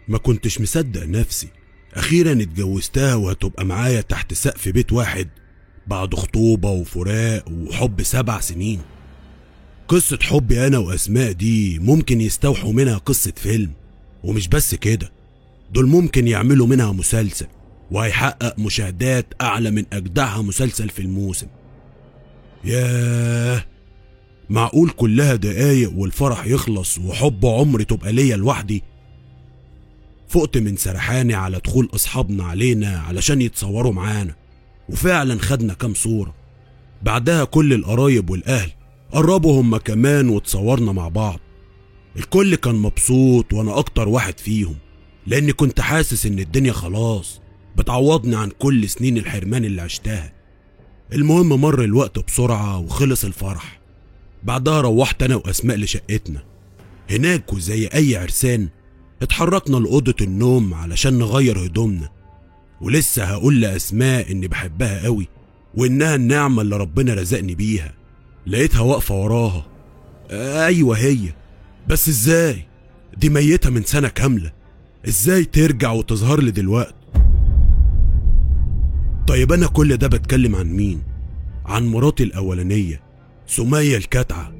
ما كنتش مصدق نفسي أخيرا اتجوزتها وهتبقى معايا تحت سقف بيت واحد بعد خطوبة وفراق وحب سبع سنين قصة حبي أنا وأسماء دي ممكن يستوحوا منها قصة فيلم ومش بس كده دول ممكن يعملوا منها مسلسل وهيحقق مشاهدات أعلى من أجدعها مسلسل في الموسم ياه معقول كلها دقايق والفرح يخلص وحب عمري تبقى ليا لوحدي فقت من سرحاني على دخول أصحابنا علينا علشان يتصوروا معانا وفعلا خدنا كام صورة بعدها كل القرايب والأهل قربوا هما كمان وتصورنا مع بعض الكل كان مبسوط وأنا أكتر واحد فيهم لأني كنت حاسس إن الدنيا خلاص بتعوضني عن كل سنين الحرمان اللي عشتها المهم مر الوقت بسرعة وخلص الفرح بعدها روحت أنا وأسماء لشقتنا هناك وزي أي عرسان اتحركنا لأوضة النوم علشان نغير هدومنا ولسه هقول لأسماء إني بحبها قوي وإنها النعمة اللي ربنا رزقني بيها لقيتها واقفة وراها أيوة هي بس إزاي دي ميتة من سنة كاملة إزاي ترجع وتظهر لي دلوقتي طيب أنا كل ده بتكلم عن مين عن مراتي الأولانية سمية الكتعة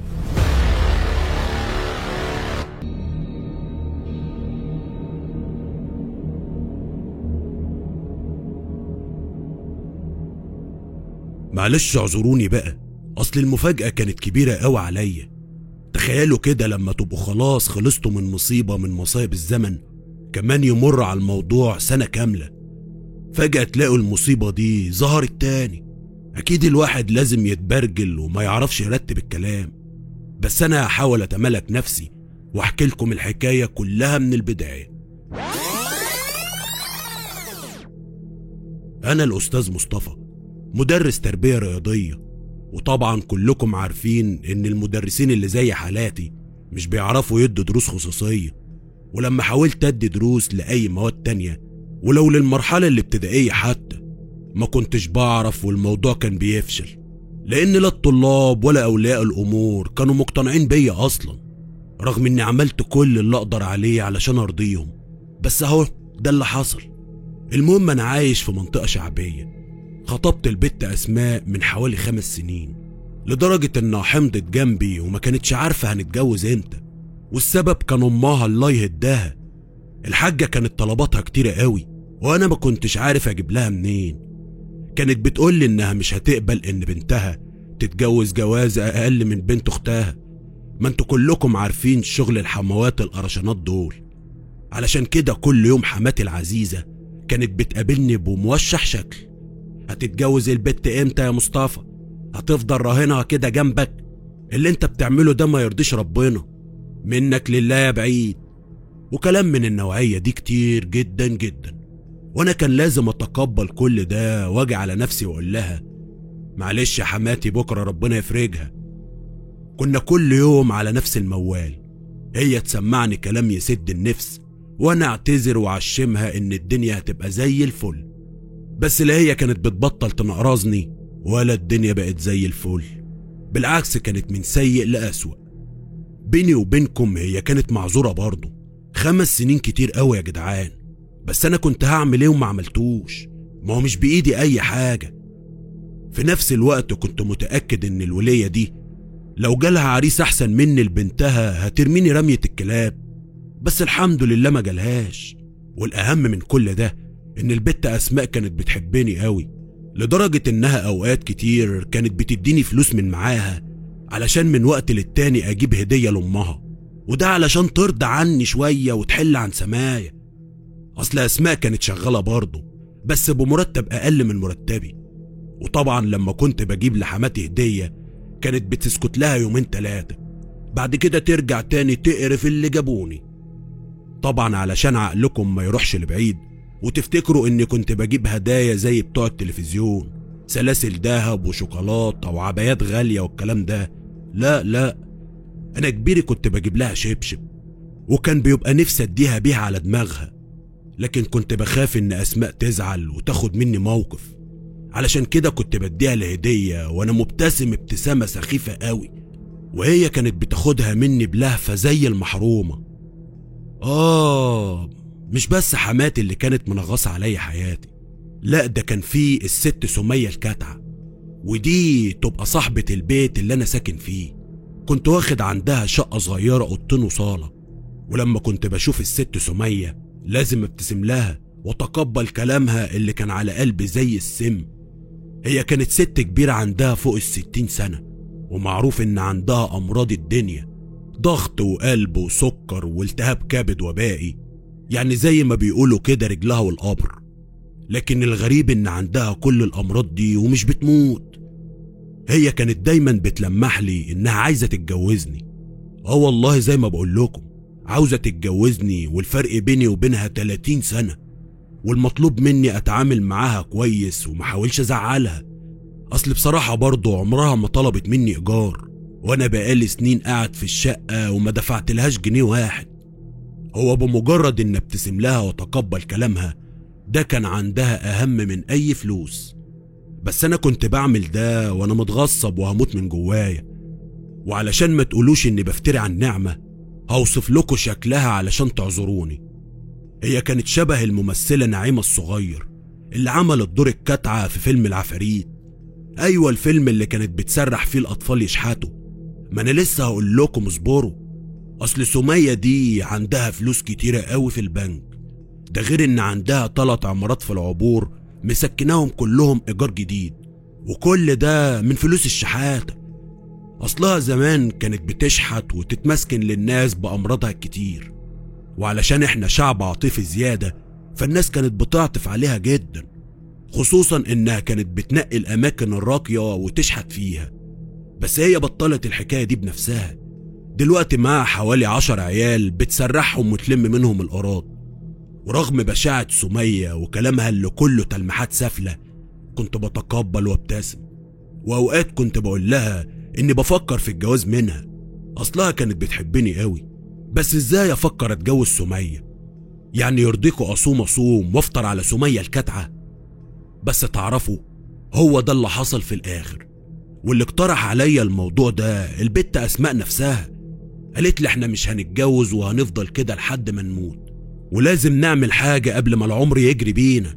معلش اعذروني بقى اصل المفاجأة كانت كبيرة قوي عليا تخيلوا كده لما تبقوا خلاص خلصتوا من مصيبة من مصايب الزمن كمان يمر على الموضوع سنة كاملة فجأة تلاقوا المصيبة دي ظهرت تاني أكيد الواحد لازم يتبرجل وما يعرفش يرتب الكلام بس أنا هحاول أتملك نفسي وأحكي لكم الحكاية كلها من البداية أنا الأستاذ مصطفى مدرس تربية رياضية وطبعا كلكم عارفين إن المدرسين اللي زي حالاتي مش بيعرفوا يدوا دروس خصوصية ولما حاولت أدي دروس لأي مواد تانية ولو للمرحلة الابتدائية حتى ما كنتش بعرف والموضوع كان بيفشل لأن لا الطلاب ولا أولياء الأمور كانوا مقتنعين بيا أصلا رغم إني عملت كل اللي أقدر عليه علشان أرضيهم بس أهو ده اللي حصل المهم أنا عايش في منطقة شعبية خطبت البت أسماء من حوالي خمس سنين لدرجة إنها حمضت جنبي وما كانتش عارفة هنتجوز إمتى والسبب كان أمها الله يهداها الحاجة كانت طلباتها كتيرة قوي وأنا ما كنتش عارف أجيب لها منين كانت بتقولي إنها مش هتقبل إن بنتها تتجوز جوازة أقل من بنت أختها ما انتوا كلكم عارفين شغل الحموات القرشانات دول علشان كده كل يوم حماتي العزيزة كانت بتقابلني بموشح شكل هتتجوز البت امتى يا مصطفى هتفضل راهنها كده جنبك اللي انت بتعمله ده ما يرضيش ربنا منك لله يا بعيد وكلام من النوعية دي كتير جدا جدا وانا كان لازم اتقبل كل ده واجي على نفسي واقول لها معلش يا حماتي بكرة ربنا يفرجها كنا كل يوم على نفس الموال هي تسمعني كلام يسد النفس وانا اعتذر وعشمها ان الدنيا هتبقى زي الفل بس لا هي كانت بتبطل تنقرضني ولا الدنيا بقت زي الفل بالعكس كانت من سيء لأسوأ بيني وبينكم هي كانت معذورة برضه خمس سنين كتير قوي يا جدعان بس انا كنت هعمل ايه وما عملتوش ما هو مش بايدي اي حاجة في نفس الوقت كنت متأكد ان الولية دي لو جالها عريس احسن مني لبنتها هترميني رمية الكلاب بس الحمد لله ما جالهاش والاهم من كل ده ان البت اسماء كانت بتحبني قوي لدرجة انها اوقات كتير كانت بتديني فلوس من معاها علشان من وقت للتاني اجيب هدية لامها وده علشان ترضى عني شوية وتحل عن سمايا اصل اسماء كانت شغالة برضه بس بمرتب اقل من مرتبي وطبعا لما كنت بجيب لحماتي هدية كانت بتسكت لها يومين تلاتة بعد كده ترجع تاني تقرف اللي جابوني طبعا علشان عقلكم ما يروحش لبعيد وتفتكروا اني كنت بجيب هدايا زي بتوع التلفزيون سلاسل دهب وشوكولاتة وعبايات غالية والكلام ده لا لا انا كبيري كنت بجيب لها شبشب وكان بيبقى نفسي اديها بيها على دماغها لكن كنت بخاف ان اسماء تزعل وتاخد مني موقف علشان كده كنت بديها الهدية وانا مبتسم ابتسامة سخيفة قوي وهي كانت بتاخدها مني بلهفة زي المحرومة آه مش بس حماتي اللي كانت منغصة عليا حياتي لا ده كان في الست سمية الكتعة ودي تبقى صاحبة البيت اللي أنا ساكن فيه كنت واخد عندها شقة صغيرة أوضتين وصالة ولما كنت بشوف الست سمية لازم ابتسم لها وتقبل كلامها اللي كان على قلبي زي السم هي كانت ست كبيرة عندها فوق الستين سنة ومعروف إن عندها أمراض الدنيا ضغط وقلب وسكر والتهاب كبد وبائي يعني زي ما بيقولوا كده رجلها والقبر لكن الغريب إن عندها كل الأمراض دي ومش بتموت هي كانت دايما بتلمح لي إنها عايزة تتجوزني اه والله زي ما بقول لكم عاوزة تتجوزني والفرق بيني وبينها 30 سنة والمطلوب مني اتعامل معاها كويس ومحاولش ازعلها اصل بصراحة برضه عمرها ما طلبت مني ايجار وانا بقالي سنين قاعد في الشقة وما دفعت لهاش جنيه واحد هو بمجرد ان ابتسم لها واتقبل كلامها ده كان عندها اهم من اي فلوس بس انا كنت بعمل ده وانا متغصب وهموت من جوايا وعلشان ما تقولوش اني بفتري عن نعمة هوصف لكم شكلها علشان تعذروني هي كانت شبه الممثلة نعيمة الصغير اللي عملت دور الكتعة في فيلم العفاريت أيوة الفيلم اللي كانت بتسرح فيه الأطفال يشحتوا ما أنا لسه هقول لكم اصبروا أصل سمية دي عندها فلوس كتيرة قوي في البنك ده غير إن عندها تلات عمارات في العبور مسكناهم كلهم إيجار جديد وكل ده من فلوس الشحاتة أصلها زمان كانت بتشحت وتتمسكن للناس بأمراضها الكتير وعلشان احنا شعب عاطفي زيادة فالناس كانت بتعطف عليها جدا خصوصا انها كانت بتنقي الاماكن الراقية وتشحت فيها بس هي بطلت الحكاية دي بنفسها دلوقتي معاها حوالي عشر عيال بتسرحهم وتلم منهم الأراض ورغم بشاعة سمية وكلامها اللي كله تلميحات سافلة كنت بتقبل وابتسم وأوقات كنت بقول لها إني بفكر في الجواز منها أصلها كانت بتحبني قوي بس ازاي افكر اتجوز سمية يعني يرضيكوا اصوم اصوم وافطر على سمية الكتعة بس تعرفوا هو ده اللي حصل في الاخر واللي اقترح عليا الموضوع ده البت اسماء نفسها قالت لي احنا مش هنتجوز وهنفضل كده لحد ما نموت ولازم نعمل حاجة قبل ما العمر يجري بينا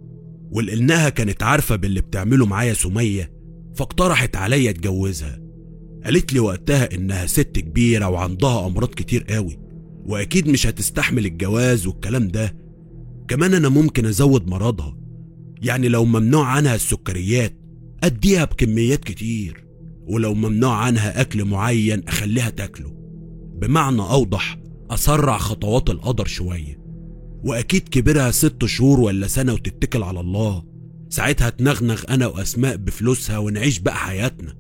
ولانها كانت عارفة باللي بتعمله معايا سمية فاقترحت عليا اتجوزها قالت لي وقتها انها ست كبيرة وعندها امراض كتير قوي واكيد مش هتستحمل الجواز والكلام ده كمان انا ممكن ازود مرضها يعني لو ممنوع عنها السكريات اديها بكميات كتير ولو ممنوع عنها اكل معين اخليها تاكله بمعنى اوضح اسرع خطوات القدر شوية واكيد كبرها ست شهور ولا سنة وتتكل على الله ساعتها تنغنغ انا واسماء بفلوسها ونعيش بقى حياتنا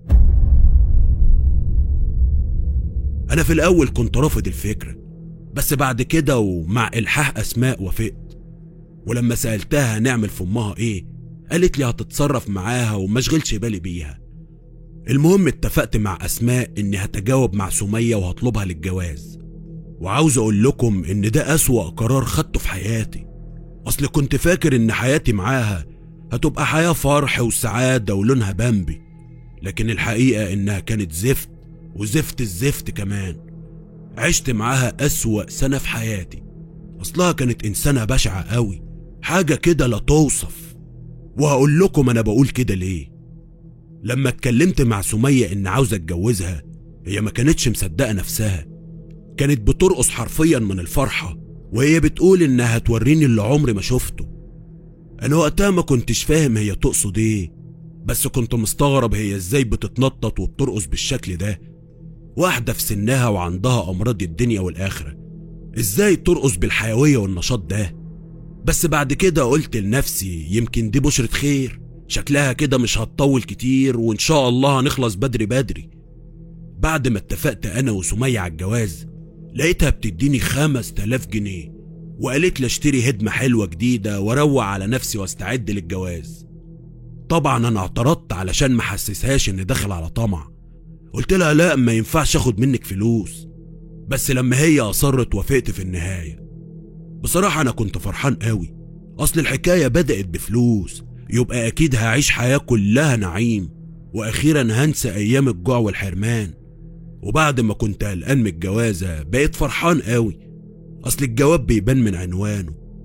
أنا في الأول كنت رافض الفكرة بس بعد كده ومع إلحاح أسماء وافقت ولما سألتها هنعمل في أمها إيه قالت لي هتتصرف معاها وما اشغلش بالي بيها المهم اتفقت مع أسماء إني هتجاوب مع سمية وهطلبها للجواز وعاوز أقول لكم إن ده أسوأ قرار خدته في حياتي أصل كنت فاكر إن حياتي معاها هتبقى حياة فرح وسعادة ولونها بامبي لكن الحقيقة إنها كانت زفت وزفت الزفت كمان عشت معاها أسوأ سنة في حياتي أصلها كانت إنسانة بشعة قوي حاجة كده لا توصف وهقول لكم أنا بقول كده ليه لما اتكلمت مع سمية إن عاوزة أتجوزها هي ما كانتش مصدقة نفسها كانت بترقص حرفيا من الفرحة وهي بتقول إنها هتوريني اللي عمري ما شفته أنا وقتها ما كنتش فاهم هي تقصد إيه بس كنت مستغرب هي إزاي بتتنطط وبترقص بالشكل ده واحدة في سنها وعندها أمراض الدنيا والآخرة إزاي ترقص بالحيوية والنشاط ده بس بعد كده قلت لنفسي يمكن دي بشرة خير شكلها كده مش هتطول كتير وإن شاء الله هنخلص بدري بدري بعد ما اتفقت أنا وسمية على الجواز لقيتها بتديني خمس تلاف جنيه وقالت لي اشتري هدمة حلوة جديدة واروق على نفسي واستعد للجواز طبعا انا اعترضت علشان ما حسسهاش اني داخل على طمع قلت لها لا ما ينفعش اخد منك فلوس بس لما هي اصرت وافقت في النهاية بصراحة انا كنت فرحان قوي اصل الحكاية بدأت بفلوس يبقى اكيد هعيش حياة كلها نعيم واخيرا هنسى ايام الجوع والحرمان وبعد ما كنت قلقان من الجوازة بقيت فرحان قوي اصل الجواب بيبان من عنوانه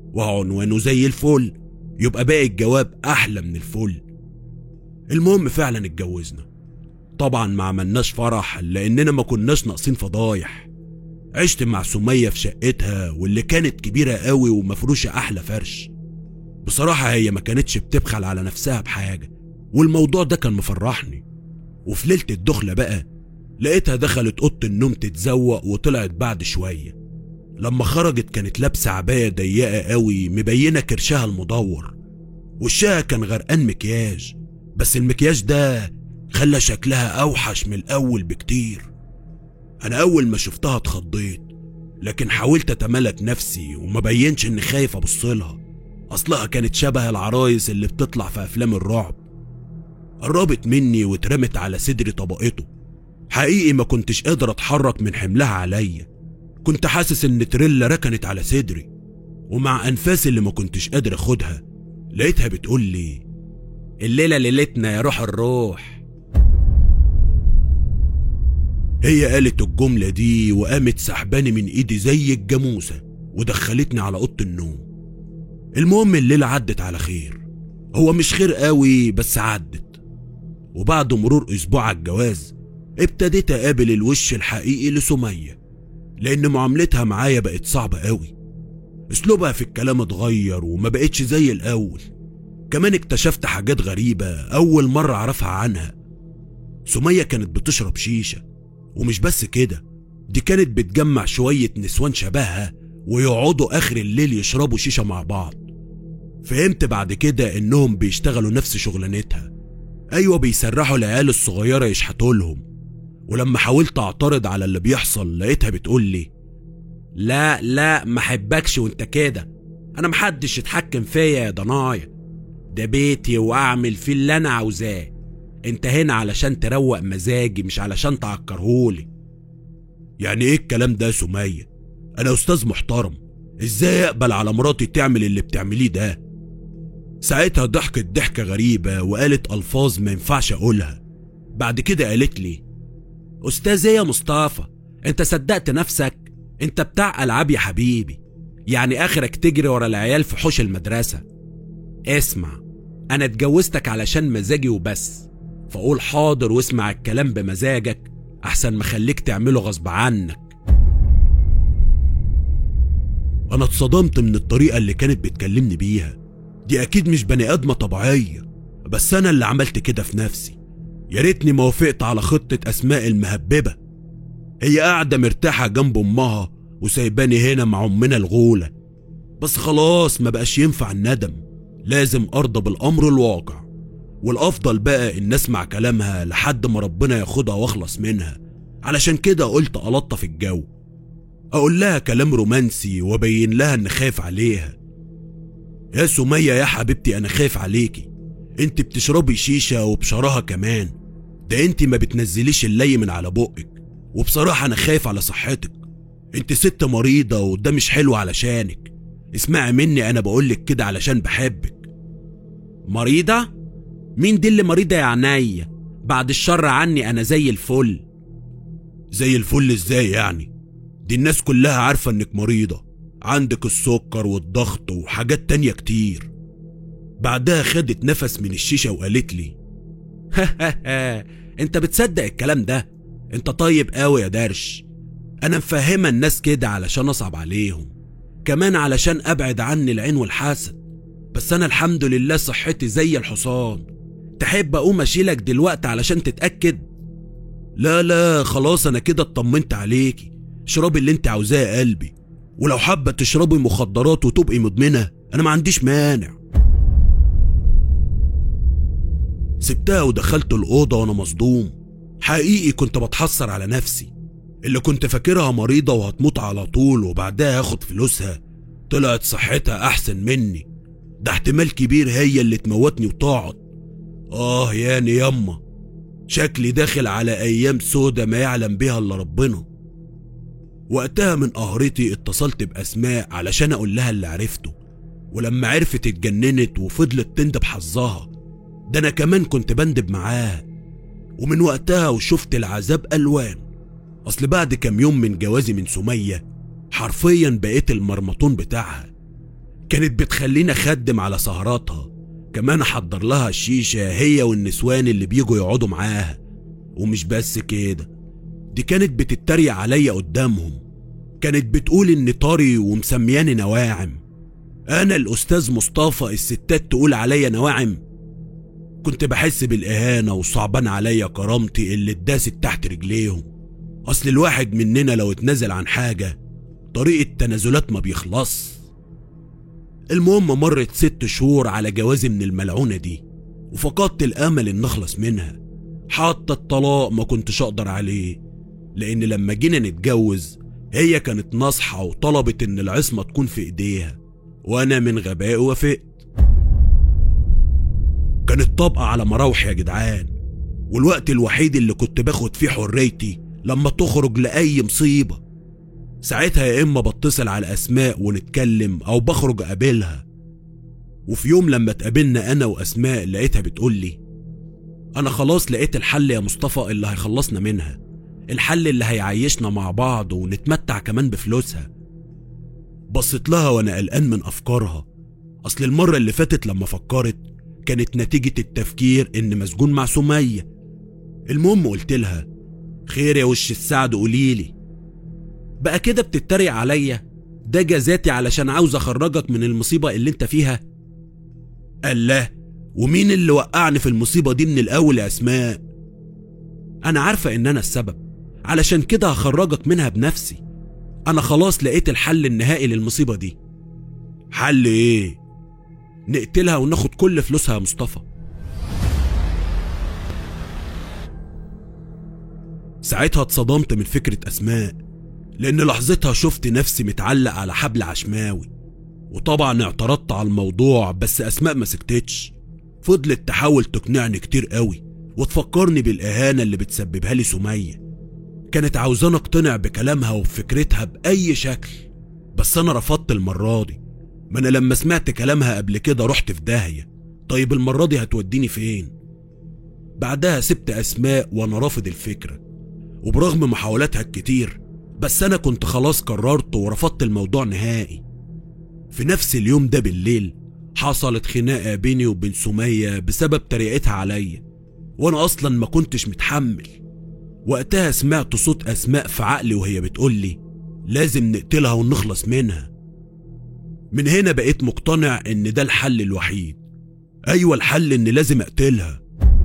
وعنوانه زي الفل يبقى باقي الجواب أحلى من الفل المهم فعلا اتجوزنا طبعا ما عملناش فرح لأننا ما كناش ناقصين فضايح عشت مع سمية في شقتها واللي كانت كبيرة قوي ومفروشة أحلى فرش بصراحة هي ما كانتش بتبخل على نفسها بحاجة والموضوع ده كان مفرحني وفي ليلة الدخلة بقى لقيتها دخلت أوضة النوم تتزوق وطلعت بعد شوية لما خرجت كانت لابسة عباية ضيقة قوي مبينة كرشها المدور وشها كان غرقان مكياج بس المكياج ده خلى شكلها أوحش من الأول بكتير أنا أول ما شفتها اتخضيت لكن حاولت أتملك نفسي وما بينش إني خايف أبصلها أصلها كانت شبه العرايس اللي بتطلع في أفلام الرعب قربت مني واترمت على صدري طبقته حقيقي ما كنتش قادر أتحرك من حملها عليا كنت حاسس إن تريلا ركنت على صدري ومع أنفاسي اللي ما كنتش قادر أخدها لقيتها بتقول لي الليلة ليلتنا يا روح الروح هي قالت الجملة دي وقامت سحباني من ايدي زي الجاموسة ودخلتني على أوضة النوم المهم الليلة عدت على خير هو مش خير قوي بس عدت وبعد مرور أسبوع على الجواز ابتديت أقابل الوش الحقيقي لسمية لأن معاملتها معايا بقت صعبة قوي أسلوبها في الكلام اتغير وما بقتش زي الأول كمان اكتشفت حاجات غريبة أول مرة أعرفها عنها سمية كانت بتشرب شيشة ومش بس كده دي كانت بتجمع شوية نسوان شبهها ويقعدوا آخر الليل يشربوا شيشة مع بعض فهمت بعد كده إنهم بيشتغلوا نفس شغلانتها أيوة بيسرحوا العيال الصغيرة يشحتوا لهم ولما حاولت أعترض على اللي بيحصل لقيتها بتقول لي لا لا ما حبكش وانت كده انا محدش يتحكم فيا يا ضنايا ده بيتي واعمل فيه اللي انا عاوزاه انت هنا علشان تروق مزاجي مش علشان تعكرهولي يعني ايه الكلام ده يا سمية انا استاذ محترم ازاي اقبل على مراتي تعمل اللي بتعمليه ده ساعتها ضحكت ضحكة غريبة وقالت ألفاظ ما ينفعش أقولها بعد كده قالت لي أستاذ إيه يا مصطفى أنت صدقت نفسك أنت بتاع ألعاب يا حبيبي يعني آخرك تجري ورا العيال في حوش المدرسة اسمع أنا اتجوزتك علشان مزاجي وبس فقول حاضر واسمع الكلام بمزاجك أحسن ما خليك تعمله غصب عنك أنا اتصدمت من الطريقة اللي كانت بتكلمني بيها دي أكيد مش بني آدمة طبيعية بس أنا اللي عملت كده في نفسي يا ريتني ما وافقت على خطة أسماء المهببة هي قاعدة مرتاحة جنب أمها وسايباني هنا مع أمنا الغولة بس خلاص ما بقاش ينفع الندم لازم أرضى بالأمر الواقع والأفضل بقى إن أسمع كلامها لحد ما ربنا ياخدها وأخلص منها علشان كده قلت ألطف الجو أقول لها كلام رومانسي وأبين لها إن خايف عليها يا سمية يا حبيبتي أنا خايف عليكي أنت بتشربي شيشة وبشراها كمان ده أنت ما بتنزليش اللي من على بقك وبصراحة أنا خايف على صحتك أنت ست مريضة وده مش حلو علشانك اسمعي مني أنا بقولك كده علشان بحبك مريضة؟ مين دي اللي مريضة يا عينيا؟ بعد الشر عني أنا زي الفل زي الفل ازاي يعني؟ دي الناس كلها عارفة انك مريضة عندك السكر والضغط وحاجات تانية كتير بعدها خدت نفس من الشيشة وقالت لي انت بتصدق الكلام ده انت طيب قوي يا درش انا مفهمة الناس كده علشان اصعب عليهم كمان علشان ابعد عني العين والحسد بس انا الحمد لله صحتي زي الحصان تحب اقوم اشيلك دلوقتي علشان تتأكد لا لا خلاص انا كده اطمنت عليكي اشربي اللي انت عاوزاه يا قلبي ولو حابة تشربي مخدرات وتبقي مدمنة انا ما عنديش مانع سبتها ودخلت الأوضة وأنا مصدوم حقيقي كنت بتحسر على نفسي اللي كنت فاكرها مريضة وهتموت على طول وبعدها هاخد فلوسها طلعت صحتها أحسن مني ده احتمال كبير هي اللي تموتني وتقعد آه ياني يما شكلي داخل على أيام سودة ما يعلم بها إلا ربنا وقتها من قهرتي اتصلت بأسماء علشان أقول لها اللي عرفته ولما عرفت اتجننت وفضلت تندب حظها ده أنا كمان كنت بندب معاها ومن وقتها وشفت العذاب ألوان أصل بعد كام يوم من جوازي من سمية حرفيا بقيت المرمطون بتاعها كانت بتخليني أخدم على سهراتها كمان أحضر لها الشيشة هي والنسوان اللي بيجوا يقعدوا معاها ومش بس كده دي كانت بتتريق عليا قدامهم كانت بتقول إني طري ومسمياني نواعم أنا الأستاذ مصطفى الستات تقول عليا نواعم كنت بحس بالإهانة وصعبان عليا كرامتي اللي اتداست تحت رجليهم أصل الواحد مننا لو اتنازل عن حاجة طريق التنازلات ما بيخلص المهم مرت ست شهور على جوازي من الملعونة دي وفقدت الأمل إن أخلص منها حتى الطلاق ما كنتش أقدر عليه لأن لما جينا نتجوز هي كانت ناصحة وطلبت إن العصمة تكون في إيديها وأنا من غبائي وافقت كانت طابقة على مراوح يا جدعان والوقت الوحيد اللي كنت باخد فيه حريتي لما تخرج لأي مصيبة ساعتها يا إما بتصل على أسماء ونتكلم أو بخرج أقابلها وفي يوم لما اتقابلنا أنا وأسماء لقيتها بتقولي أنا خلاص لقيت الحل يا مصطفى اللي هيخلصنا منها الحل اللي هيعيشنا مع بعض ونتمتع كمان بفلوسها بصيت لها وأنا قلقان من أفكارها أصل المرة اللي فاتت لما فكرت كانت نتيجة التفكير إن مسجون مع سمية المهم قلت لها خير يا وش السعد قوليلي بقى كده بتتريق عليا ده جزاتي علشان عاوز اخرجك من المصيبة اللي انت فيها قال لا ومين اللي وقعني في المصيبة دي من الأول يا أسماء أنا عارفة إن أنا السبب علشان كده هخرجك منها بنفسي أنا خلاص لقيت الحل النهائي للمصيبة دي حل إيه؟ نقتلها وناخد كل فلوسها يا مصطفى ساعتها اتصدمت من فكرة أسماء لأن لحظتها شفت نفسي متعلق على حبل عشماوي وطبعا اعترضت على الموضوع بس أسماء ما سكتتش فضلت تحاول تقنعني كتير قوي وتفكرني بالإهانة اللي بتسببها لي سمية كانت عاوزاني اقتنع بكلامها وبفكرتها بأي شكل بس أنا رفضت المرة دي ما أنا لما سمعت كلامها قبل كده رحت في داهية طيب المرة دي هتوديني فين؟ بعدها سبت أسماء وأنا رافض الفكرة وبرغم محاولاتها الكتير بس أنا كنت خلاص قررت ورفضت الموضوع نهائي في نفس اليوم ده بالليل حصلت خناقة بيني وبين سمية بسبب تريقتها عليا وأنا أصلا ما كنتش متحمل وقتها سمعت صوت أسماء في عقلي وهي بتقولي لازم نقتلها ونخلص منها من هنا بقيت مقتنع إن ده الحل الوحيد أيوة الحل إن لازم أقتلها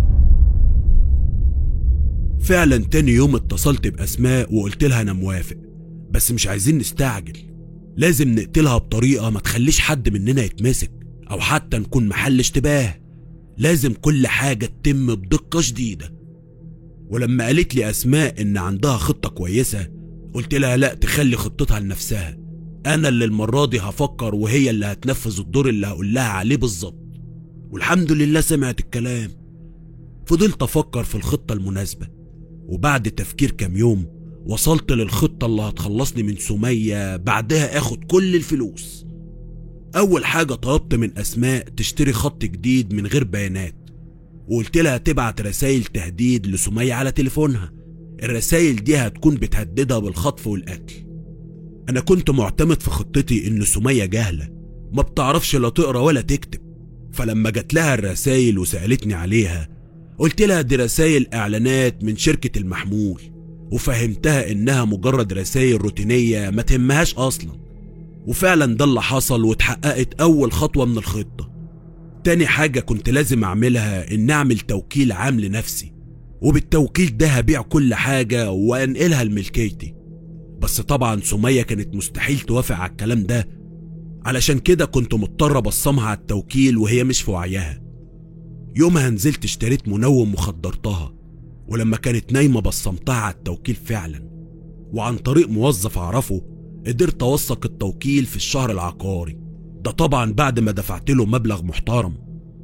فعلا تاني يوم اتصلت بأسماء وقلت لها أنا موافق بس مش عايزين نستعجل لازم نقتلها بطريقة ما تخليش حد مننا يتمسك أو حتى نكون محل اشتباه لازم كل حاجة تتم بدقة شديدة ولما قالت لي أسماء إن عندها خطة كويسة قلت لها لا تخلي خطتها لنفسها أنا اللي المرة دي هفكر وهي اللي هتنفذ الدور اللي هقول لها عليه بالظبط والحمد لله سمعت الكلام فضلت أفكر في الخطة المناسبة وبعد تفكير كام يوم وصلت للخطة اللي هتخلصني من سمية بعدها اخد كل الفلوس أول حاجة طلبت من أسماء تشتري خط جديد من غير بيانات وقلت لها تبعت رسايل تهديد لسمية على تليفونها الرسايل دي هتكون بتهددها بالخطف والقتل أنا كنت معتمد في خطتي إن سمية جاهلة ما بتعرفش لا تقرا ولا تكتب فلما جات لها الرسايل وسألتني عليها قلت لها دي رسايل إعلانات من شركة المحمول وفهمتها إنها مجرد رسايل روتينية ما تهمهاش أصلا وفعلا ده اللي حصل واتحققت أول خطوة من الخطة تاني حاجة كنت لازم أعملها إن أعمل توكيل عام لنفسي وبالتوكيل ده هبيع كل حاجة وأنقلها لملكيتي بس طبعا سمية كانت مستحيل توافق على الكلام ده علشان كده كنت مضطر أبصمها على التوكيل وهي مش في وعيها يومها نزلت اشتريت منوم وخدرتها ولما كانت نايمة بصمتها على التوكيل فعلا وعن طريق موظف أعرفه قدرت أوثق التوكيل في الشهر العقاري ده طبعا بعد ما دفعت له مبلغ محترم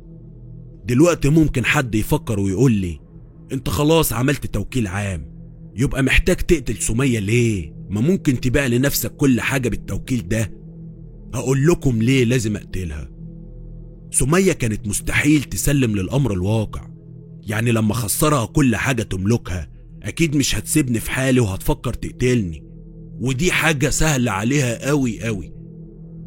دلوقتي ممكن حد يفكر ويقول لي انت خلاص عملت توكيل عام يبقى محتاج تقتل سمية ليه ما ممكن تبيع لنفسك كل حاجة بالتوكيل ده هقول لكم ليه لازم اقتلها سمية كانت مستحيل تسلم للأمر الواقع يعني لما خسرها كل حاجة تملكها أكيد مش هتسيبني في حالي وهتفكر تقتلني ودي حاجة سهلة عليها قوي قوي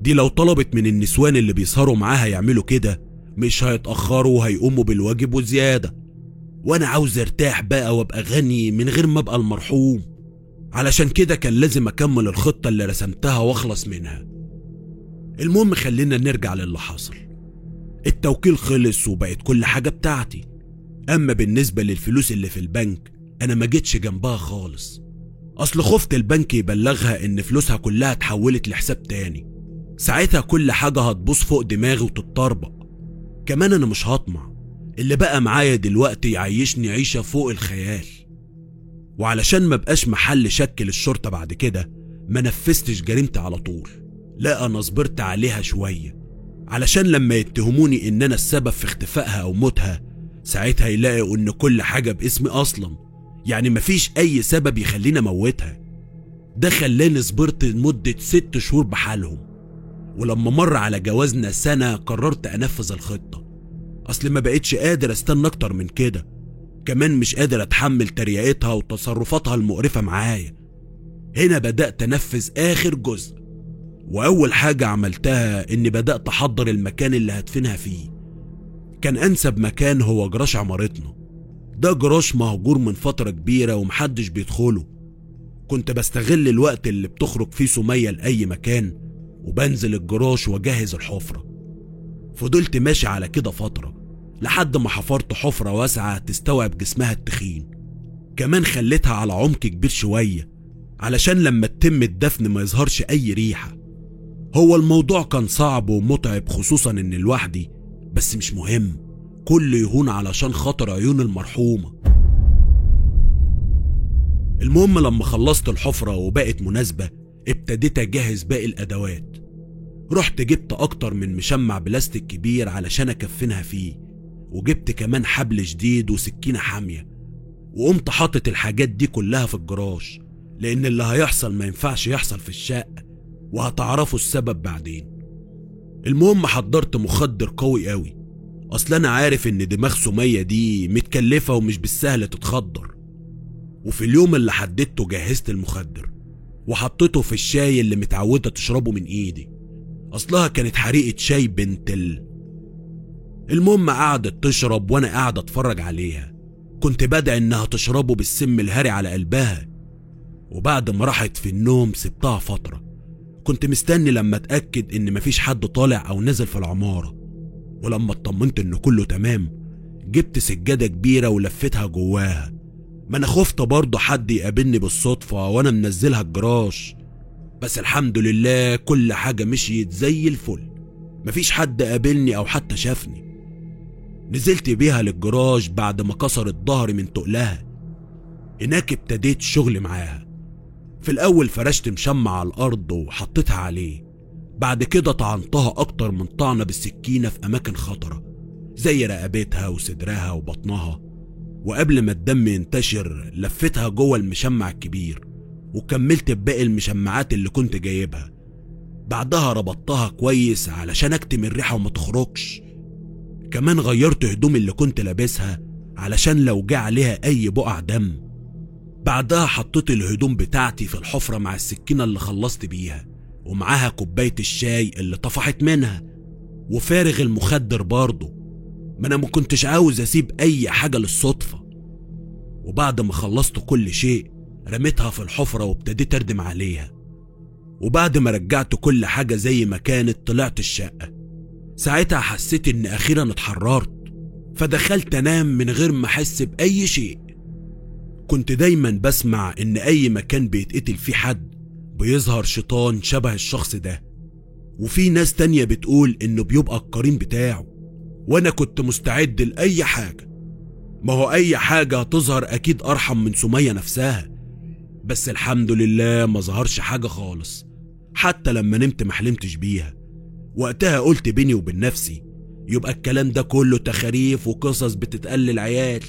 دي لو طلبت من النسوان اللي بيسهروا معاها يعملوا كده مش هيتأخروا وهيقوموا بالواجب وزيادة وأنا عاوز ارتاح بقى وابقى غني من غير ما ابقى المرحوم علشان كده كان لازم أكمل الخطة اللي رسمتها وأخلص منها المهم خلينا نرجع للي حصل التوكيل خلص وبقت كل حاجة بتاعتي أما بالنسبة للفلوس اللي في البنك أنا ما جيتش جنبها خالص أصل خفت البنك يبلغها إن فلوسها كلها اتحولت لحساب تاني ساعتها كل حاجة هتبوظ فوق دماغي وتتطربق كمان أنا مش هطمع اللي بقى معايا دلوقتي يعيشني عيشة فوق الخيال وعلشان ما بقاش محل شك للشرطة بعد كده ما نفذتش جريمتي على طول لا أنا صبرت عليها شوية علشان لما يتهموني إن أنا السبب في اختفائها أو موتها ساعتها يلاقوا إن كل حاجة باسمي أصلا يعني مفيش أي سبب يخليني أموتها ده خلاني صبرت لمدة ست شهور بحالهم ولما مر على جوازنا سنة قررت أنفذ الخطة أصل ما بقتش قادر أستنى أكتر من كده كمان مش قادر أتحمل تريقتها وتصرفاتها المقرفة معايا هنا بدأت أنفذ آخر جزء وأول حاجة عملتها إني بدأت أحضر المكان اللي هدفنها فيه كان أنسب مكان هو جراش عمارتنا ده جراش مهجور من فترة كبيرة ومحدش بيدخله كنت بستغل الوقت اللي بتخرج فيه سمية لأي مكان وبنزل الجراش واجهز الحفرة فضلت ماشي على كده فترة لحد ما حفرت حفرة واسعة تستوعب جسمها التخين كمان خليتها على عمق كبير شوية علشان لما تتم الدفن ما يظهرش أي ريحة هو الموضوع كان صعب ومتعب خصوصا إن لوحدي بس مش مهم كل يهون علشان خاطر عيون المرحومة المهم لما خلصت الحفرة وبقت مناسبة ابتديت أجهز باقي الأدوات رحت جبت أكتر من مشمع بلاستيك كبير علشان أكفنها فيه وجبت كمان حبل جديد وسكينة حامية وقمت حاطط الحاجات دي كلها في الجراج لأن اللي هيحصل ما ينفعش يحصل في الشقة وهتعرفوا السبب بعدين المهم حضرت مخدر قوي قوي أصل أنا عارف إن دماغ سمية دي متكلفة ومش بالسهل تتخدر وفي اليوم اللي حددته جهزت المخدر وحطيته في الشاي اللي متعودة تشربه من ايدي اصلها كانت حريقة شاي بنت ال المهم قعدت تشرب وانا قاعد اتفرج عليها كنت بدعي انها تشربه بالسم الهري على قلبها وبعد ما راحت في النوم سبتها فترة كنت مستني لما اتأكد ان مفيش حد طالع او نزل في العمارة ولما اطمنت ان كله تمام جبت سجادة كبيرة ولفتها جواها ما انا خفت برضه حد يقابلني بالصدفة وانا منزلها الجراش بس الحمد لله كل حاجة مشيت زي الفل مفيش حد قابلني او حتى شافني نزلت بيها للجراج بعد ما كسرت ظهري من تقلها هناك ابتديت شغل معاها في الاول فرشت مشمع على الارض وحطيتها عليه بعد كده طعنتها اكتر من طعنة بالسكينة في اماكن خطرة زي رقبتها وصدرها وبطنها وقبل ما الدم ينتشر لفتها جوه المشمع الكبير وكملت بباقي المشمعات اللي كنت جايبها بعدها ربطتها كويس علشان اكتم الريحة وما تخرجش كمان غيرت هدوم اللي كنت لابسها علشان لو جه عليها اي بقع دم بعدها حطيت الهدوم بتاعتي في الحفرة مع السكينة اللي خلصت بيها ومعاها كوباية الشاي اللي طفحت منها وفارغ المخدر برضه ما انا ما كنتش عاوز اسيب اي حاجة للصدفة وبعد ما خلصت كل شيء رميتها في الحفرة وابتديت اردم عليها وبعد ما رجعت كل حاجة زي ما كانت طلعت الشقة ساعتها حسيت ان اخيرا اتحررت فدخلت انام من غير ما احس باي شيء كنت دايما بسمع ان اي مكان بيتقتل فيه حد بيظهر شيطان شبه الشخص ده وفي ناس تانية بتقول انه بيبقى القرين بتاعه وانا كنت مستعد لاي حاجة ما هو اي حاجة هتظهر اكيد ارحم من سمية نفسها بس الحمد لله ما ظهرش حاجة خالص حتى لما نمت ما حلمتش بيها وقتها قلت بيني وبين نفسي يبقى الكلام ده كله تخاريف وقصص بتتقال للعيال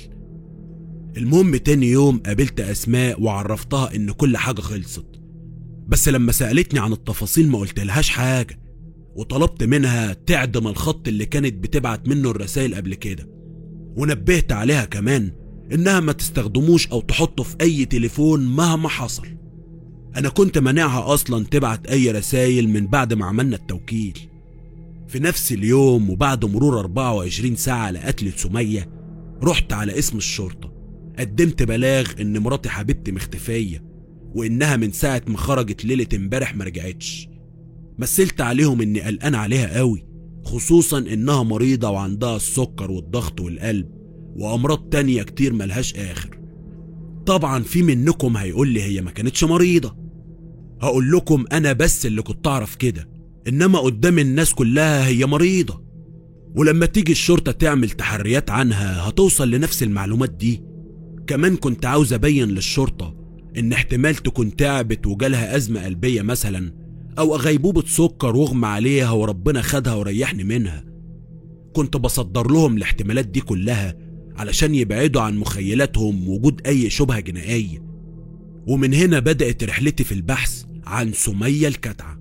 المهم تاني يوم قابلت أسماء وعرفتها إن كل حاجة خلصت بس لما سألتني عن التفاصيل ما قلتلهاش حاجة وطلبت منها تعدم الخط اللي كانت بتبعت منه الرسائل قبل كده ونبهت عليها كمان إنها ما تستخدموش أو تحطه في أي تليفون مهما حصل أنا كنت مانعها أصلا تبعت أي رسايل من بعد ما عملنا التوكيل في نفس اليوم وبعد مرور 24 ساعة لقتل سمية رحت على اسم الشرطة قدمت بلاغ إن مراتي حبيبتي مختفية وإنها من ساعة ما خرجت ليلة امبارح ما رجعتش مثلت عليهم إني قلقان عليها قوي خصوصا إنها مريضة وعندها السكر والضغط والقلب وأمراض تانية كتير ملهاش آخر طبعا في منكم هيقول لي هي ما كانتش مريضة هقول لكم أنا بس اللي كنت أعرف كده إنما قدام الناس كلها هي مريضة ولما تيجي الشرطة تعمل تحريات عنها هتوصل لنفس المعلومات دي كمان كنت عاوز أبين للشرطة إن احتمال تكون تعبت وجالها أزمة قلبية مثلا أو غيبوبة سكر واغمى عليها وربنا خدها وريحني منها كنت بصدر لهم الاحتمالات دي كلها علشان يبعدوا عن مخيلاتهم وجود أي شبهة جنائية ومن هنا بدأت رحلتي في البحث عن سمية الكتعة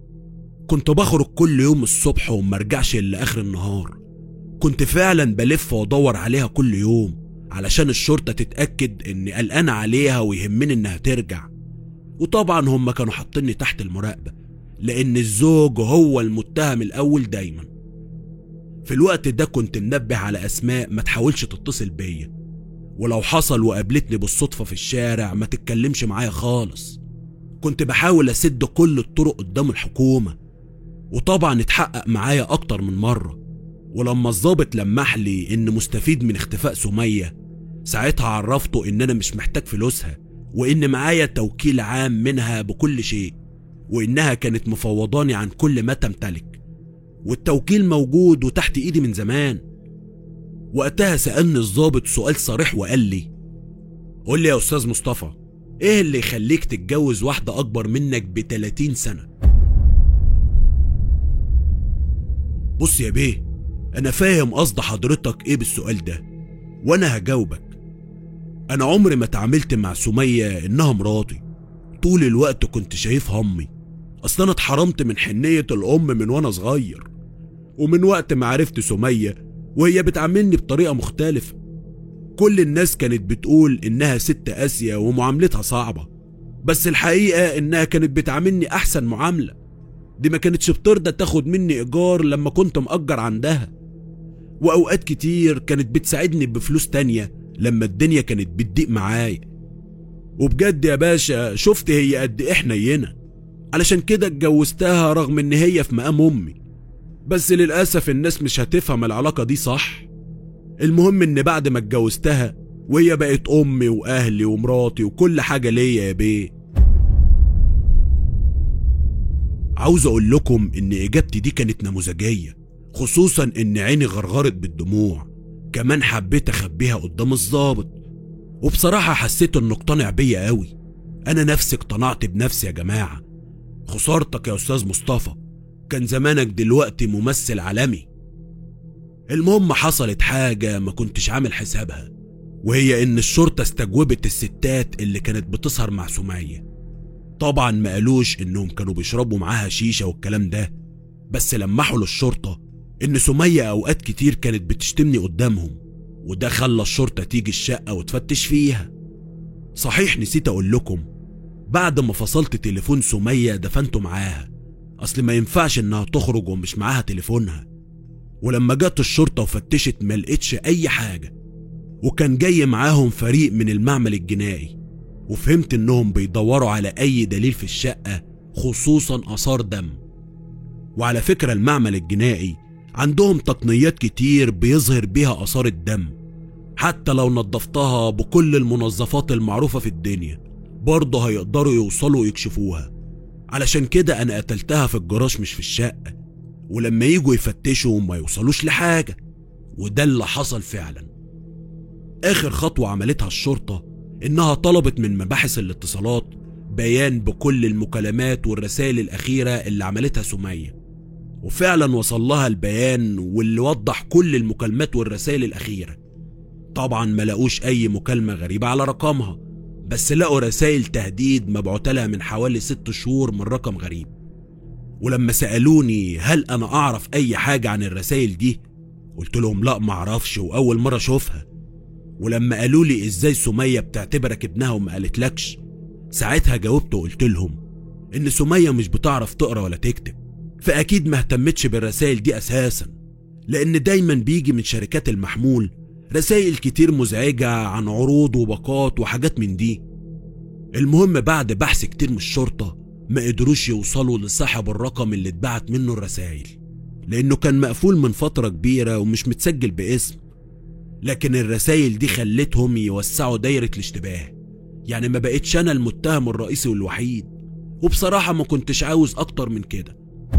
كنت بخرج كل يوم الصبح ومرجعش إلا آخر النهار كنت فعلا بلف وادور عليها كل يوم علشان الشرطة تتأكد إني قلقان عليها ويهمني إنها ترجع وطبعا هم كانوا حاطيني تحت المراقبة لأن الزوج هو المتهم الأول دايما في الوقت ده كنت منبه على أسماء ما تحاولش تتصل بيا ولو حصل وقابلتني بالصدفة في الشارع ما تتكلمش معايا خالص كنت بحاول أسد كل الطرق قدام الحكومة وطبعا اتحقق معايا أكتر من مرة ولما الظابط لمح لي إن مستفيد من اختفاء سمية ساعتها عرفته إن أنا مش محتاج فلوسها وإن معايا توكيل عام منها بكل شيء وإنها كانت مفوضاني عن كل ما تمتلك والتوكيل موجود وتحت إيدي من زمان وقتها سألني الظابط سؤال صريح وقال لي قول لي يا أستاذ مصطفى إيه اللي يخليك تتجوز واحدة أكبر منك ب 30 سنة بص يا بيه أنا فاهم قصد حضرتك إيه بالسؤال ده وأنا هجاوبك أنا عمري ما اتعاملت مع سمية إنها مراتي طول الوقت كنت شايفها أمي أصل أنا اتحرمت من حنية الأم من وأنا صغير ومن وقت ما عرفت سمية وهي بتعاملني بطريقة مختلفة كل الناس كانت بتقول إنها ست قاسية ومعاملتها صعبة بس الحقيقة إنها كانت بتعاملني أحسن معاملة دي ما كانتش بترضى تاخد مني إيجار لما كنت مأجر عندها وأوقات كتير كانت بتساعدني بفلوس تانية لما الدنيا كانت بتضيق معايا وبجد يا باشا شفت هي قد إيه حنينة علشان كده اتجوزتها رغم إن هي في مقام أمي بس للأسف الناس مش هتفهم العلاقة دي صح المهم إن بعد ما اتجوزتها وهي بقت أمي وأهلي ومراتي وكل حاجة ليا يا بيه عاوز أقول لكم إن إجابتي دي كانت نموذجية خصوصا إن عيني غرغرت بالدموع كمان حبيت أخبيها قدام الظابط وبصراحة حسيت إنه اقتنع بيا قوي أنا نفسي اقتنعت بنفسي يا جماعة خسارتك يا أستاذ مصطفى كان زمانك دلوقتي ممثل عالمي المهم حصلت حاجة ما كنتش عامل حسابها وهي إن الشرطة استجوبت الستات اللي كانت بتسهر مع سمية طبعا ما قالوش إنهم كانوا بيشربوا معاها شيشة والكلام ده بس لمحوا للشرطة إن سمية أوقات كتير كانت بتشتمني قدامهم وده خلى الشرطة تيجي الشقة وتفتش فيها صحيح نسيت أقول لكم بعد ما فصلت تليفون سمية دفنته معاها أصل ما ينفعش إنها تخرج ومش معاها تليفونها ولما جت الشرطة وفتشت ما لقيتش أي حاجة وكان جاي معاهم فريق من المعمل الجنائي وفهمت إنهم بيدوروا على أي دليل في الشقة خصوصا آثار دم وعلى فكرة المعمل الجنائي عندهم تقنيات كتير بيظهر بيها آثار الدم حتى لو نظفتها بكل المنظفات المعروفة في الدنيا برضه هيقدروا يوصلوا يكشفوها علشان كده أنا قتلتها في الجراج مش في الشقة ولما يجوا يفتشوا ما يوصلوش لحاجة وده اللي حصل فعلا آخر خطوة عملتها الشرطة إنها طلبت من مباحث الاتصالات بيان بكل المكالمات والرسائل الأخيرة اللي عملتها سمية وفعلا وصل لها البيان واللي وضح كل المكالمات والرسائل الأخيرة طبعا ما لقوش أي مكالمة غريبة على رقمها بس لقوا رسائل تهديد مبعوتة لها من حوالي ست شهور من رقم غريب ولما سألوني هل أنا أعرف أي حاجة عن الرسائل دي قلت لهم لا معرفش وأول مرة أشوفها ولما قالوا لي إزاي سمية بتعتبرك ابنها وما قالتلكش ساعتها جاوبت وقلت لهم إن سمية مش بتعرف تقرا ولا تكتب فأكيد ما اهتمتش بالرسائل دي أساسا لأن دايما بيجي من شركات المحمول رسائل كتير مزعجة عن عروض وباقات وحاجات من دي المهم بعد بحث كتير من الشرطة ما قدروش يوصلوا لصاحب الرقم اللي اتبعت منه الرسائل لأنه كان مقفول من فترة كبيرة ومش متسجل باسم لكن الرسائل دي خلتهم يوسعوا دايرة الاشتباه يعني ما بقتش أنا المتهم الرئيسي والوحيد وبصراحة ما كنتش عاوز أكتر من كده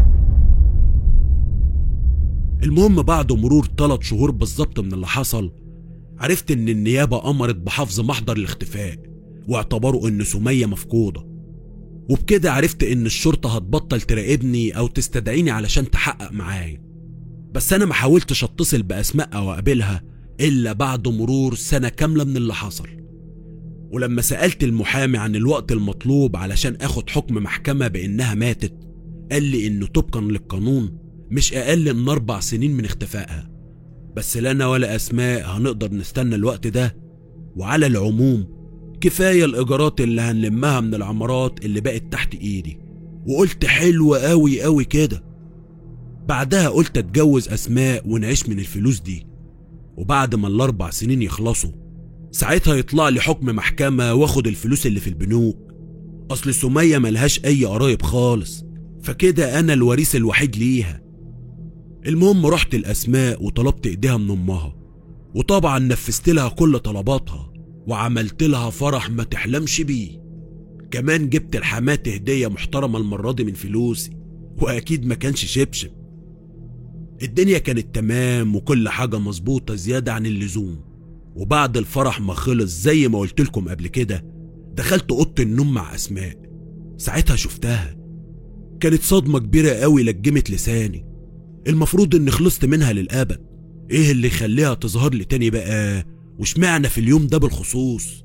المهم بعد مرور ثلاث شهور بالظبط من اللي حصل عرفت ان النيابة امرت بحفظ محضر الاختفاء واعتبروا ان سمية مفقودة وبكده عرفت ان الشرطة هتبطل تراقبني او تستدعيني علشان تحقق معايا بس انا ما حاولتش اتصل باسماء او اقابلها الا بعد مرور سنة كاملة من اللي حصل ولما سألت المحامي عن الوقت المطلوب علشان اخد حكم محكمة بانها ماتت قال لي انه طبقا للقانون مش اقل من اربع سنين من اختفائها بس لا انا ولا اسماء هنقدر نستنى الوقت ده وعلى العموم كفايه الايجارات اللي هنلمها من العمارات اللي بقت تحت ايدي وقلت حلو قوي قوي كده بعدها قلت اتجوز اسماء ونعيش من الفلوس دي وبعد ما الاربع سنين يخلصوا ساعتها يطلع لي حكم محكمه واخد الفلوس اللي في البنوك اصل سميه ملهاش اي قرايب خالص فكده انا الوريث الوحيد ليها المهم رحت الأسماء وطلبت إيديها من أمها وطبعا نفذت لها كل طلباتها وعملت لها فرح ما تحلمش بيه كمان جبت الحمات هدية محترمة المرة دي من فلوسي وأكيد ما كانش شبشب الدنيا كانت تمام وكل حاجة مظبوطة زيادة عن اللزوم وبعد الفرح ما خلص زي ما قلت لكم قبل كده دخلت أوضة النوم مع أسماء ساعتها شفتها كانت صدمة كبيرة قوي لجمت لساني المفروض اني خلصت منها للابد ايه اللي يخليها تظهر لي تاني بقى واشمعنى في اليوم ده بالخصوص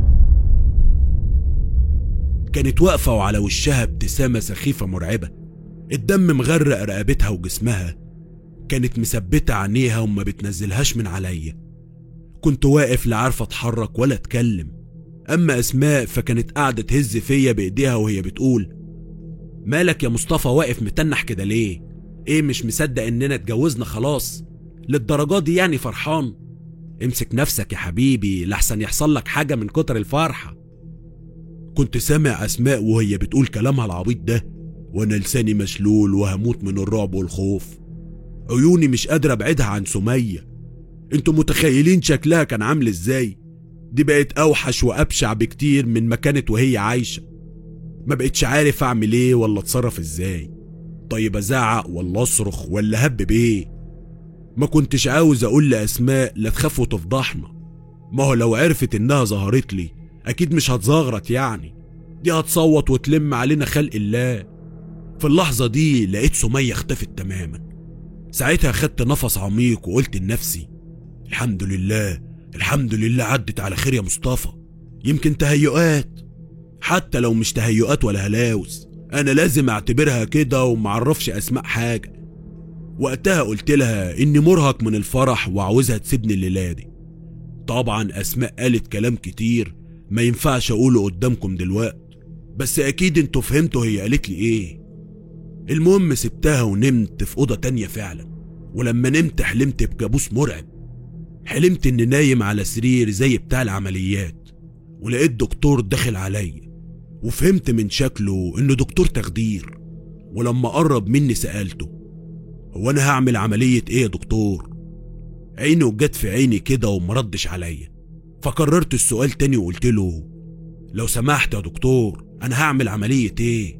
كانت واقفة وعلى وشها ابتسامة سخيفة مرعبة الدم مغرق رقبتها وجسمها كانت مثبتة عينيها وما بتنزلهاش من عليا كنت واقف لا عارفة اتحرك ولا اتكلم اما اسماء فكانت قاعدة تهز فيا بايديها وهي بتقول مالك يا مصطفى واقف متنح كده ليه ايه مش مصدق اننا اتجوزنا خلاص للدرجات دي يعني فرحان امسك نفسك يا حبيبي لحسن يحصل لك حاجة من كتر الفرحة كنت سامع أسماء وهي بتقول كلامها العبيط ده وأنا لساني مشلول وهموت من الرعب والخوف عيوني مش قادرة أبعدها عن سمية انتوا متخيلين شكلها كان عامل ازاي دي بقت أوحش وأبشع بكتير من ما كانت وهي عايشة ما بقتش عارف أعمل ايه ولا أتصرف ازاي طيب ازعق ولا اصرخ ولا هب بايه ما كنتش عاوز اقول لاسماء لا تخاف وتفضحنا ما هو لو عرفت انها ظهرت لي اكيد مش هتزغرط يعني دي هتصوت وتلم علينا خلق الله في اللحظه دي لقيت سميه اختفت تماما ساعتها خدت نفس عميق وقلت لنفسي الحمد لله الحمد لله عدت على خير يا مصطفى يمكن تهيؤات حتى لو مش تهيؤات ولا هلاوس انا لازم اعتبرها كده ومعرفش اسماء حاجة وقتها قلت لها اني مرهق من الفرح وعاوزها تسيبني الليلة دي طبعا اسماء قالت كلام كتير ما ينفعش اقوله قدامكم دلوقتي بس اكيد انتوا فهمتوا هي قالت لي ايه المهم سبتها ونمت في اوضه تانية فعلا ولما نمت حلمت بكابوس مرعب حلمت اني نايم على سرير زي بتاع العمليات ولقيت دكتور داخل عليا وفهمت من شكله انه دكتور تخدير ولما قرب مني سألته هو انا هعمل عملية ايه يا دكتور عينه جت في عيني كده ومردش عليا فكررت السؤال تاني وقلت له لو سمحت يا دكتور انا هعمل عملية ايه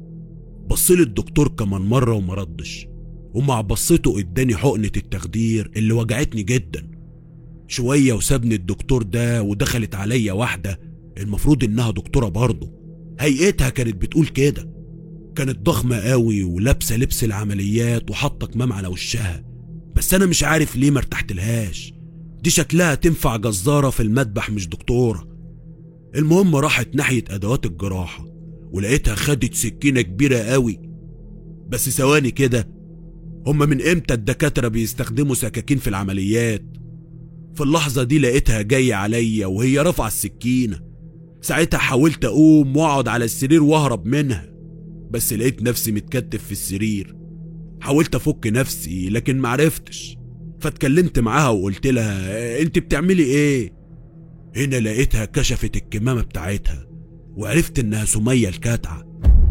بصلي الدكتور كمان مرة ومردش ومع بصيته اداني حقنة التخدير اللي وجعتني جدا شوية وسابني الدكتور ده ودخلت عليا واحدة المفروض انها دكتورة برضه هيئتها كانت بتقول كده كانت ضخمة قوي ولابسة لبس العمليات وحاطة كمام على وشها بس أنا مش عارف ليه مرتحتلهاش دي شكلها تنفع جزارة في المذبح مش دكتورة المهم راحت ناحية أدوات الجراحة ولقيتها خدت سكينة كبيرة قوي بس ثواني كده هما من امتى الدكاترة بيستخدموا سكاكين في العمليات في اللحظة دي لقيتها جاية عليا وهي رافعة السكينة ساعتها حاولت اقوم واقعد على السرير واهرب منها بس لقيت نفسي متكتف في السرير حاولت افك نفسي لكن معرفتش فاتكلمت معاها وقلت لها انت بتعملي ايه هنا لقيتها كشفت الكمامة بتاعتها وعرفت انها سمية الكاتعة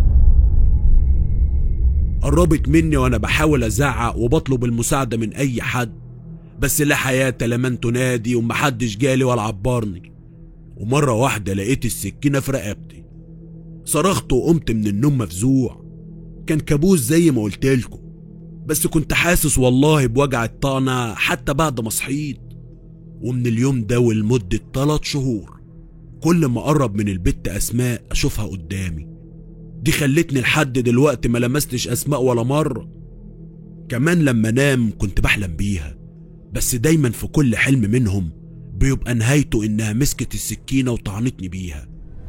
قربت مني وانا بحاول ازعق وبطلب المساعدة من اي حد بس لا حياة لمن تنادي ومحدش جالي ولا عبرني ومرة واحدة لقيت السكينة في رقبتي صرخت وقمت من النوم مفزوع كان كابوس زي ما قلتلكم بس كنت حاسس والله بوجع الطعنة حتى بعد ما صحيت ومن اليوم ده ولمدة تلات شهور كل ما أقرب من البت أسماء أشوفها قدامي دي خلتني لحد دلوقتي ما لمستش أسماء ولا مرة كمان لما نام كنت بحلم بيها بس دايما في كل حلم منهم بيبقى نهايته إنها مسكت السكينة وطعنتني بيها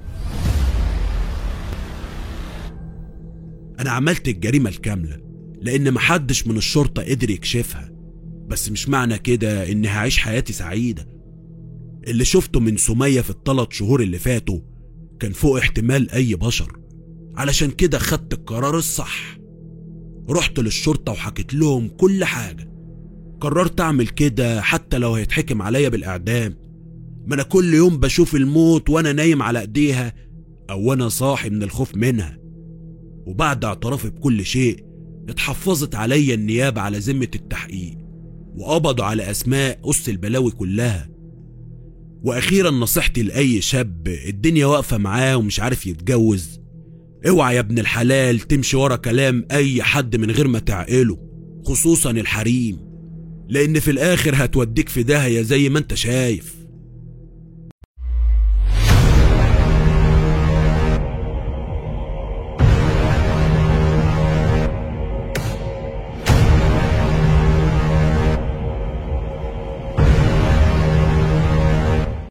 أنا عملت الجريمة الكاملة لأن محدش من الشرطة قدر يكشفها بس مش معنى كده إني هعيش حياتي سعيدة اللي شفته من سمية في الثلاث شهور اللي فاتوا كان فوق احتمال أي بشر علشان كده خدت القرار الصح رحت للشرطة وحكيت لهم كل حاجة قررت أعمل كده حتى لو هيتحكم عليا بالإعدام ما أنا كل يوم بشوف الموت وأنا نايم على إيديها أو وأنا صاحي من الخوف منها وبعد اعترافي بكل شيء اتحفظت عليا النيابة على ذمة التحقيق وقبضوا على أسماء أس البلاوي كلها وأخيرا نصيحتي لأي شاب الدنيا واقفة معاه ومش عارف يتجوز اوعى يا ابن الحلال تمشي ورا كلام أي حد من غير ما تعقله خصوصا الحريم لأن في الآخر هتوديك في داهية زي ما انت شايف